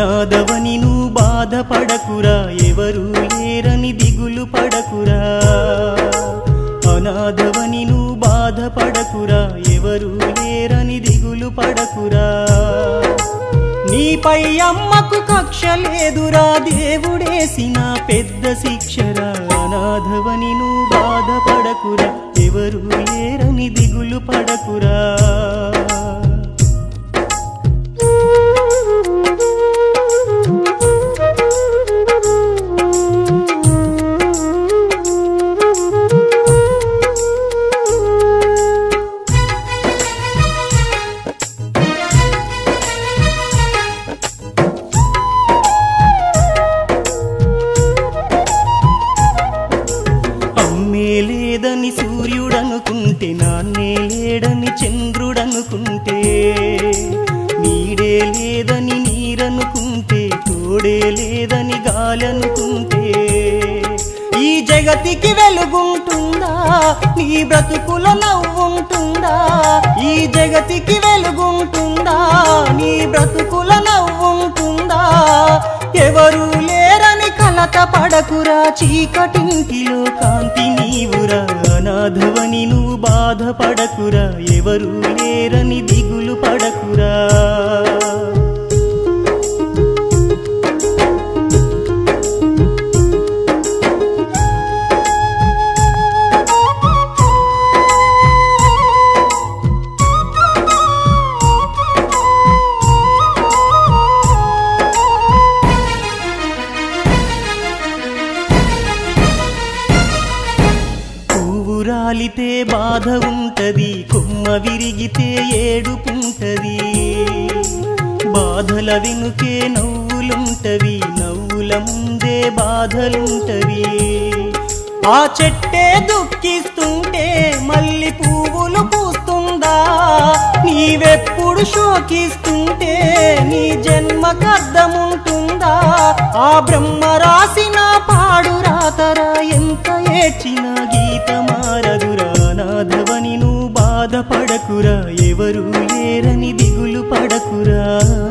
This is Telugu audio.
అనాథవని నువ్వు బాధపడకురా ఎవరు లేరని దిగులు పడకురా అనాథవని నువ్వు బాధపడకురా ఎవరు లేరని దిగులు పడకురా నీపై అమ్మకు కక్ష లేదురా దేవుడేసిన పెద్ద శిక్షరా అనాథవని నువ్వు బాధపడకురా ఎవరు లేరని దిగులు పడకురా అమ్మే లేదని సూర్యుడనుకుంటే నాన్నే లేడని చంద్రుడనుకుంటే నీడే లేదని నీరనుకుంటే తోడే లేదని గాలనుకుంటే ఈ జగతికి వెలుగుంటుందా నీ బ్రతుకుల నవ్వుంటుందా ఈ జగతికి వెలుగుంటుందా నీ బ్రతుకుల నవ్వుంటుందా ఎవరు లేరని కలత పడకురా చీకటింటిలో కాంతి నీవురా అనాథవని నువ్వు బాధపడకురా ఎవరు లేరని దిగులు పడకురా పువ్వు రాలితే బాధ ఉంటది కొమ్మ విరిగితే ఏడుపుంటది బాధల వెనుకే నవ్వులుంటవి నవ్వుల ముందే బాధలుంటవి ఆ చెట్టే దుఃఖిస్తుంటే మళ్ళీ పువ్వులు పూస్తుందా నీవెప్పుడు శోకిస్తుంటే నీ జన్మకర్థముంటుందా ఆ బ్రహ్మ రాసిన పాడు రాతరా ఎంత ఏడ్చిన గీత మారదురా నాథవని నువ్వు బాధపడకురా ఎవరు లేరని దిగులు పడకురా